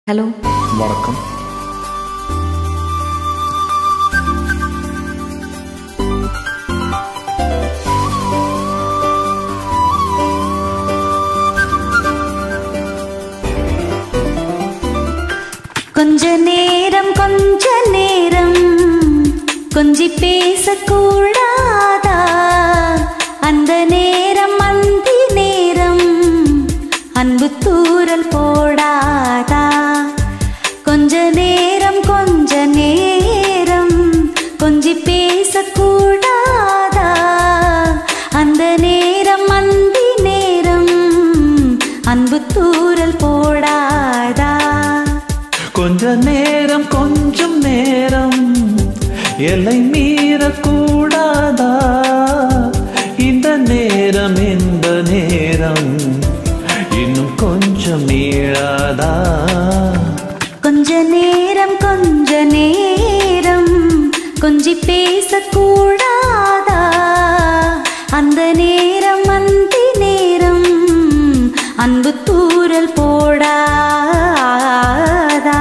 Hello வணக்கம் கொஞ்ச நேரம் கொஞ்ச நேரம் கொஞ்சி பேசக்கூடாதா அந்த நேரம் அந்தி நேரம் அன்பு தூரல் போடாதா கொஞ்ச நேரம் கொஞ்ச நேரம் கொஞ்சி பேசக்கூடாதா அந்த நேரம் அந்தி நேரம் அன்பு தூரல் போடாதா கொஞ்ச நேரம் கொஞ்சம் நேரம் எல்லை மீறக்கூடாதா இந்த நேரம் இந்த நேரம் இன்னும் கொஞ்சம் நீளாதா கொஞ்ச நேரம் கொஞ்ச நேரம் கொஞ்சி பேசக்கூடாதா அந்த நேரம் அந்தி நேரம் அன்பு தூரல் போடாதா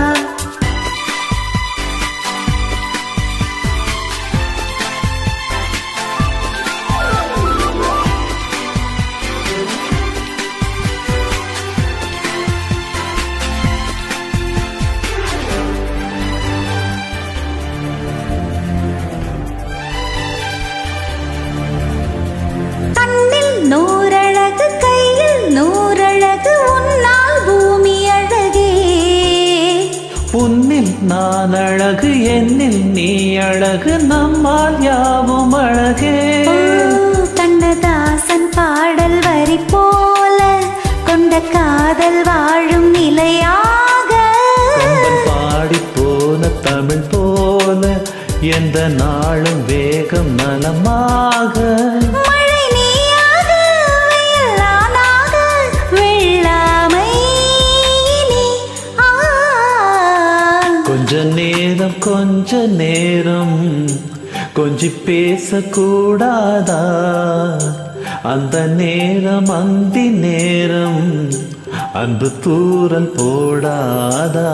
கண்ணில் நூறழகு கையில் நூறழகு உன்னால் பூமி அழகே உன்னில் நான் அழகு என்னில் நீ அழகு நம்மால் யாவும் அழகே ஓ, கண்ணதாசன் பாடல் வரி போல கொண்ட காதல் வாழும் நிலையாக கொம்பன் பாடி போன தமிழ் போல எந்த நாளும் வேகம் நலமாக மழை நீயாக வெயில் நானாக வெள்ளாமை நீ ஆ கொஞ்ச நேரம் கொஞ்ச நேரம் கொஞ்சி பேசக்கூடாதா அந்த நேரம் அந்தி நேரம் அன்பு தூரல் போடாதா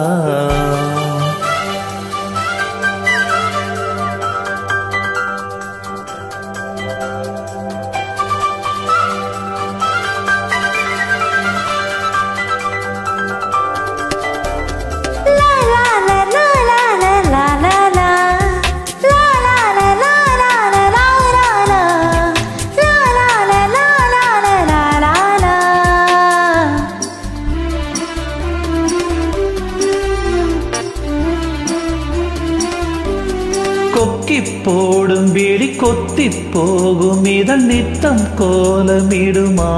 La la la la la la la la la. La la la la la la la la la. La la la la la la la la la. கொக்கி போடும் விழி கொத்தி போகும் இதழ் நித்தம் கோலமிடுமா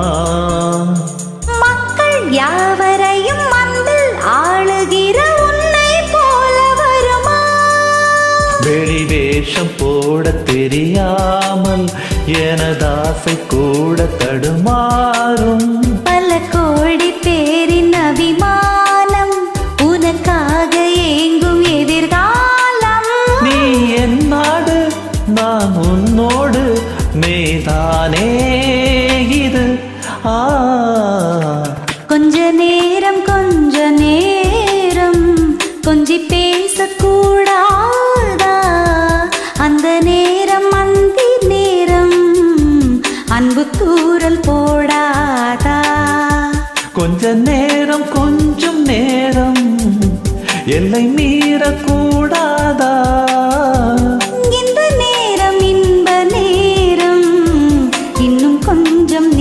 மக்கள் யாவரையும் மண்ணில் ஆளுகிற உன்னை போல வருமா வெளி வேஷம் போட தெரியாமல் எனதாசை கூட தடுமாறும் பல கோடி பேரின் அபிமானம் உனக்காக ஏங்கும் எதிர்காலம் நீ என் நாடு நான் உன்னோடு மேதானே இது ஆ கொஞ்ச நேரம் கொஞ்ச நேரம் கொஞ்சி பேசக்கூடாதா அந்த நேரம் அந்தி நேரம் அன்பு தூரல் போடாதா கொஞ்ச நேரம் கொஞ்சம் நேரம் எல்லை மீறக்கூடாதா இந்த நேரம் இன்ப நேரம் இன்னும் கொஞ்சம்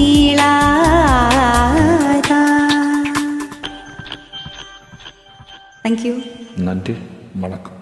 நீளாதா தேங்க்யூ நன்றி வணக்கம்